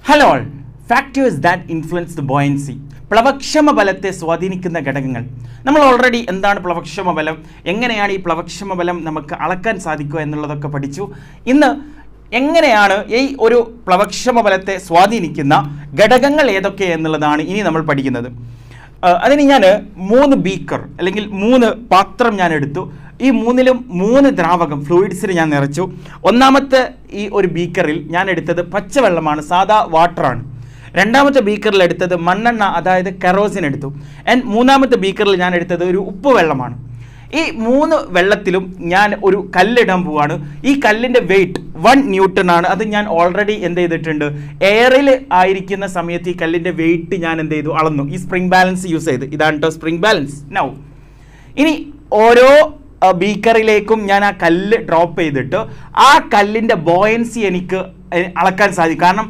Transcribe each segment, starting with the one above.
hello all factors that influence the buoyancy പ്ലവക്ഷമ ബലത്തെ സ്വാധീനിക്കുന്ന ഘടകങ്ങൾ നമ്മൾ ഓൾറെഡി എന്താണ് പ്ലവക്ഷമ ബലം എങ്ങനെയാണ് ഈ പ്ലവക്ഷമ ബലം നമുക്ക് അളക്കാൻ സാധിക്കുക എന്നുള്ളതൊക്കെ പഠിച്ചു ഇന്ന് എങ്ങനെയാണ് ഈ ഒരു പ്ലവക്ഷമ ബലത്തെ സ്വാധീനിക്കുന്ന ഘടകങ്ങൾ ഏതൊക്കെ എന്നുള്ളതാണ് ഇനി നമ്മൾ പഠിക്കുന്നത് ആ, അതിന് ഞാൻ മൂന്ന് ബീക്കർ അല്ലെങ്കിൽ മൂന്ന് പാത്രം ഞാൻ എടുത്തു ഈ മൂന്നിലും മൂന്ന് ദ്രാവകം ഫ്ലൂയിഡ്സിന് ഞാൻ നിറച്ചു ഒന്നാമത്തെ ഈ ഒരു ബീക്കറിൽ ഞാൻ എടുത്തത് പച്ചവെള്ളമാണ് സാധാ വാട്ടറാണ് രണ്ടാമത്തെ ബീക്കറിൽ എടുത്തത് മണ്ണെണ്ണ അതായത് കെറോസിൻ എടുത്തു ആൻഡ് മൂന്നാമത്തെ ബീക്കറിൽ ഞാൻ എടുത്തത് ഒരു ഉപ്പ് വെള്ളമാണ് ഈ മൂന്ന് വെള്ളത്തിലും ഞാൻ ഒരു കല്ലിടാൻ പോവാണ് ഈ കല്ലിൻ്റെ വെയിറ്റ് വൺ ന്യൂട്ടൺ ആണ് അത് ഞാൻ ഓൾറെഡി എന്ത് ചെയ്തിട്ടുണ്ട് എയറിൽ ആയിരിക്കുന്ന സമയത്ത് ഈ കല്ലിൻ്റെ വെയിറ്റ് ഞാൻ എന്ത് ചെയ്തു അളന്നു ഈ സ്പ്രിംഗ് ബാലൻസ് യൂസ് ചെയ്ത് ഇതാണ് കേട്ടോ സ്പ്രിംഗ് ബാലൻസ് നൗ ഇനി ഓരോ ആ, ബീക്കറിലേക്കും ഞാൻ ആ കല്ല് ഡ്രോപ്പ് ചെയ്തിട്ട് ആ കല്ലിൻ്റെ ബോയൻസി എനിക്ക് എ- അളക്കാൻ സാധിക്കും കാരണം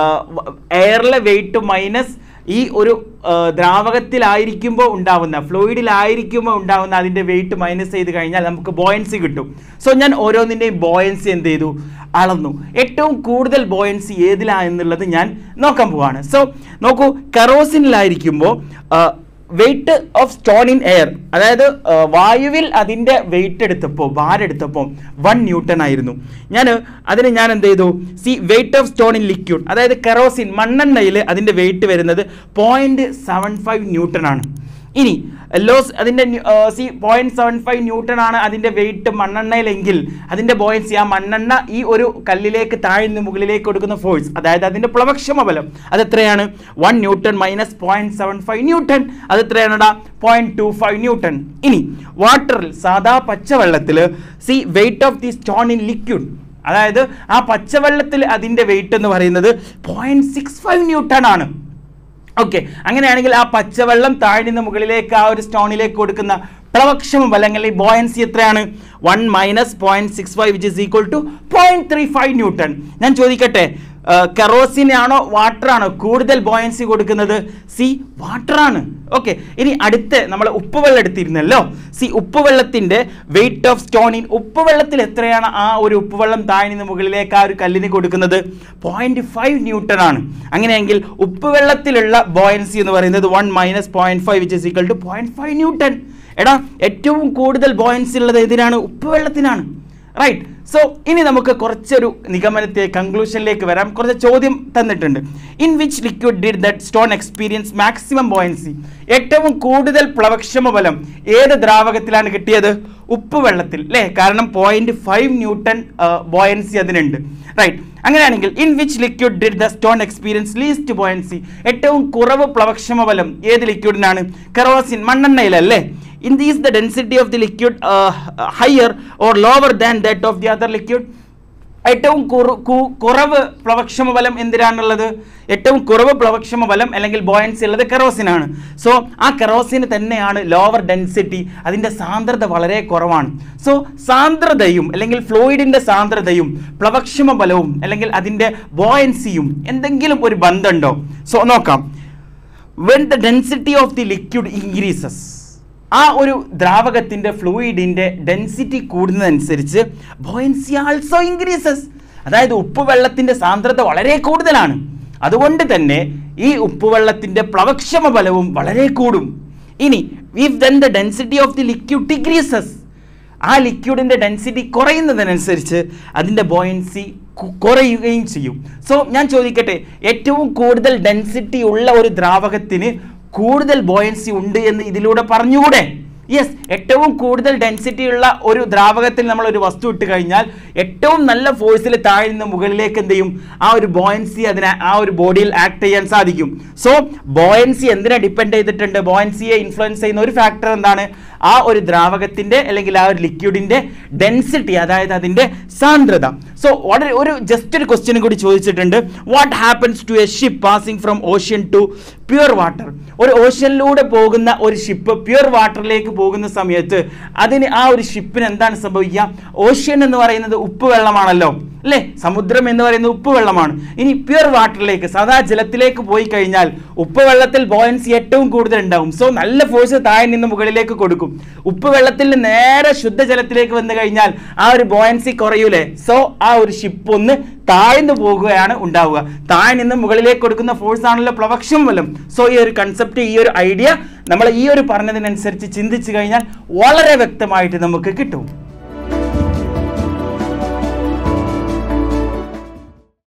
എയറിലെ വെയിറ്റ് മൈനസ് ഈ ഒരു ആ, ദ്രാവകത്തിലായിരിക്കുമ്പോൾ ഉണ്ടാവുന്ന ഫ്ലൂയിഡിലായിരിക്കുമ്പോൾ ഉണ്ടാവുന്ന അതിൻ്റെ വെയിറ്റ് മൈനസ് ചെയ്ത് കഴിഞ്ഞാൽ നമുക്ക് ബോയൻസി കിട്ടും സോ ഞാൻ ഓരോന്നിൻ്റെയും ബോയൻസി എന്ത് ചെയ്തു അളന്നു ഏറ്റവും കൂടുതൽ ബോയൻസി ഏതിലാ എന്നുള്ളത് ഞാൻ നോക്കാൻ പോവാണ് സോ നോക്കൂ കറോസിനിലായിരിക്കുമ്പോൾ weight of stone in air അതായത് ആ, വായുവിൽ അതിൻ്റെ വെയിറ്റ് എടുത്തപ്പോൾ ഭാരെടുത്തപ്പോൾ വൺ ന്യൂട്ടൺ ആയിരുന്നു ഞാൻ അതിന് ഞാൻ എന്ത് ചെയ്തു see weight of stone in liquid അതായത് കെറോസിൻ മണ്ണെണ്ണയിൽ അതിൻ്റെ വെയിറ്റ് വരുന്നത് പോയിൻറ്റ് സെവൻ ഫൈവ് ന്യൂട്ടൺ ആണ് ഇനി ലോസ് അതിൻ്റെ see point seven five newton ആണ് അതിൻ്റെ വെയിറ്റ് മണ്ണെണ്ണയിലെങ്കിൽ അതിൻ്റെ ബോയൻസി ആ മണ്ണെണ്ണ ഈ ഒരു കല്ലിലേക്ക് താഴ്ന്ന് മുകളിലേക്ക് കൊടുക്കുന്ന ഫോഴ്സ് അതായത് അതിൻ്റെ പ്ലവക്ഷമ ബലം അത് എത്രയാണ് one newton minus point seven five newton അത് എത്രയാണടാ പോയിന്റ് ടു ഫൈവ് ന്യൂട്ടൺ ഇനി വാട്ടറിൽ സാധാ പച്ചവെള്ളത്തിൽ see weight of the stone in liquid അതായത് ആ പച്ചവെള്ളത്തിൽ അതിൻ്റെ വെയിറ്റ് എന്ന് പറയുന്നത് പോയിന്റ് സിക്സ് ഫൈവ് ന്യൂട്ടൺ ആണ് ഓക്കെ അങ്ങനെയാണെങ്കിൽ ആ പച്ചവെള്ളം താഴ്ന്ന് മുകളിലേക്ക് ആ ഒരു സ്റ്റോണിലേക്ക് കൊടുക്കുന്ന പ്ലവക്ഷമ ബലങ്ങളിൽ ബോയൻസി എത്രയാണ് one minus point six five which is equal to point three five newton ഞാൻ ചോദിക്കട്ടെ കെറോസിനാണോ വാട്ടറാണോ കൂടുതൽ ബോയൻസി കൊടുക്കുന്നത് സി വാട്ടറാണ് ഓക്കെ ഇനി അടുത്ത് നമ്മൾ ഉപ്പുവെള്ളം എടുത്തിരുന്നല്ലോ സി ഉപ്പുവെള്ളത്തിൻ്റെ വെയിറ്റ് ഓഫ് സ്റ്റോൺ ഇൻ ഉപ്പുവെള്ളത്തിൽ എത്രയാണ് ആ ഒരു ഉപ്പുവെള്ളം താഴ്ന്ന് മുകളിലേക്ക് ആ ഒരു കല്ലിന് കൊടുക്കുന്നത് പോയിന്റ് ഫൈവ് ന്യൂട്ടൺ ആണ് അങ്ങനെയെങ്കിൽ ഉപ്പുവെള്ളത്തിലുള്ള ബോയൻസി എന്ന് പറയുന്നത് one minus point five which is equal to point five newton എടാ ഏറ്റവും കൂടുതൽ ബോയൻസി ഉള്ളത് ഇതിനാണ് ഉപ്പുവെള്ളത്തിനാണ് റൈറ്റ് സോ ഇനി നമുക്ക് കുറച്ചൊരു നിഗമനത്തെ കൺക്ലൂഷനിലേക്ക് വരാം കുറച്ച് ചോദ്യം തന്നിട്ടുണ്ട് in which liquid did that stone experience maximum buoyancy ഏറ്റവും കൂടുതൽ പ്ലവക്ഷമ ബലം ഏത് ദ്രാവകത്തിലാണ് കിട്ടിയത് ഉപ്പ് വെള്ളത്തിൽ അല്ലേ കാരണം പോയിന്റ് ഫൈവ് ന്യൂട്ടൺ ബോയൻസി അതിനുണ്ട് റൈറ്റ് അങ്ങനെയാണെങ്കിൽ in which liquid did the stone experience least buoyancy ഏറ്റവും കുറവ് പ്ലവക്ഷമ ബലം ഏത് ലിക്വിഡിനാണ് കെറോസിൻ മണ്ണെണ്ണയിലല്ലേ in these the density of the liquid uh, higher or lower than that of the other liquid ഏറ്റവും കുറു- കു- കുറവ് പ്ലവക്ഷമ ബലം എന്തിനാണുള്ളത് ഏറ്റവും കുറവ് പ്ലവക്ഷമ ബലം അല്ലെങ്കിൽ ബോയൻസി ഉള്ളത് കെറോസിനാണ് സോ ആ കെറോസിന് തന്നെയാണ് ലോവർ ഡെൻസിറ്റി അതിൻ്റെ സാന്ദ്രത വളരെ കുറവാണ് സോ സാന്ദ്രതയും അല്ലെങ്കിൽ ഫ്ലൂയിഡിൻ്റെ സാന്ദ്രതയും പ്ലവക്ഷമ ബലവും അല്ലെങ്കിൽ അതിൻ്റെ ബോയൻസിയും എന്തെങ്കിലും ഒരു ബന്ധമുണ്ടോ സോ നോക്കാം when the density of the liquid increases ആ ഒരു ദ്രാവകത്തിൻ്റെ ഫ്ലൂയിഡിൻ്റെ ഡെൻസിറ്റി കൂടുന്നതനുസരിച്ച് ബോയൻസി ആൾസോ ഇൻക്രീസസ് അതായത് ഉപ്പുവെള്ളത്തിൻ്റെ സാന്ദ്രത വളരെ കൂടുതലാണ് അതുകൊണ്ട് തന്നെ ഈ ഉപ്പുവെള്ളത്തിൻ്റെ പ്ലവക്ഷമ ബലവും വളരെ കൂടും ഇനി if then the density of the liquid decreases ആ ലിക്വിഡിൻ്റെ ഡെൻസിറ്റി കുറയുന്നതിനനുസരിച്ച് അതിൻ്റെ ബോയൻസി കുറയുകയും ചെയ്യും സോ ഞാൻ ചോദിക്കട്ടെ ഏറ്റവും കൂടുതൽ ഡെൻസിറ്റി ഉള്ള ഒരു ദ്രാവകത്തിന് കൂടുതൽ ബോയൻസി ഉണ്ട് എന്ന് ഇതിലൂടെ പറഞ്ഞുകൂടെ യെസ് ഏറ്റവും കൂടുതൽ ഡെൻസിറ്റി ഉള്ള ഒരു ദ്രാവകത്തിൽ നമ്മൾ ഒരു വസ്തു ഇട്ട് കഴിഞ്ഞാൽ ഏറ്റവും നല്ല ഫോഴ്സിൽ താഴെ നിന്ന് മുകളിലേക്ക് എന്ത് ചെയ്യും ആ ഒരു ബോയൻസി അതിനെ ആ ഒരു ബോഡിയിൽ ആക്ട് ചെയ്യാൻ സാധിക്കും സോ ബോയൻസി എന്തിനെ ഡിപ്പെൻഡ് ചെയ്തിട്ടുണ്ട് ബോയൻസിയെ ഇൻഫ്ലുവൻസ് ചെയ്യുന്ന ഒരു ഫാക്ടർ എന്താണ് ആ ഒരു ദ്രാവകത്തിൻ്റെ അല്ലെങ്കിൽ ആ ഒരു ലിക്വിഡിൻ്റെ ഡെൻസിറ്റി അതായത് അതിൻ്റെ സാന്ദ്രത സോ വളരെ ഒരു ജസ്റ്റ് ഒരു ക്വസ്റ്റ്യൻ കൂടി ചോദിച്ചിട്ടുണ്ട് what happens to a ship passing from ocean to pure water ഒരു ഓഷ്യനിലൂടെ പോകുന്ന ഒരു ഷിപ്പ് പ്യുവർ വാട്ടറിലേക്ക് പോകുന്ന സമയത്ത് അതിന് ആ ഒരു ഷിപ്പിന് എന്താണ് സംഭവിക്കുക ഓഷ്യൻ എന്ന് പറയുന്നത് ഉപ്പ് വെള്ളമാണല്ലോ അല്ലേ സമുദ്രം എന്ന് പറയുന്നത് ഉപ്പ് വെള്ളമാണ് ഇനി പ്യുർ വാട്ടറിലേക്ക് സാധാ ജലത്തിലേക്ക് പോയി കഴിഞ്ഞാൽ ഉപ്പ് വെള്ളത്തിൽ ബോയൻസി ഏറ്റവും കൂടുതൽ ഉണ്ടാവും സോ നല്ല ഫോഴ്സ് താഴെ നിന്ന് മുകളിലേക്ക് കൊടുക്കും ഉപ്പ് വെള്ളത്തിൽ നിന്ന് നേരെ ശുദ്ധജലത്തിലേക്ക് വന്നു കഴിഞ്ഞാൽ ആ ഒരു ബോയൻസി കുറയൂലേ സോ ആ ഒരു ഷിപ്പ് ഒന്ന് താഴ്ന്നു പോകുകയാണ് ഉണ്ടാവുക താഴെ നിന്ന് മുകളിലേക്ക് കൊടുക്കുന്ന ഫോഴ്സ് ആണല്ലോ പ്ലവക്ഷം ബലം സോ ഈ ഒരു കൺസെപ്റ്റ് ഈ ഒരു ഐഡിയ നമ്മൾ ഈ ഒരു പറഞ്ഞതിനനുസരിച്ച് ചിന്തിച്ചു കഴിഞ്ഞാൽ വളരെ വ്യക്തമായിട്ട് നമുക്ക് കിട്ടും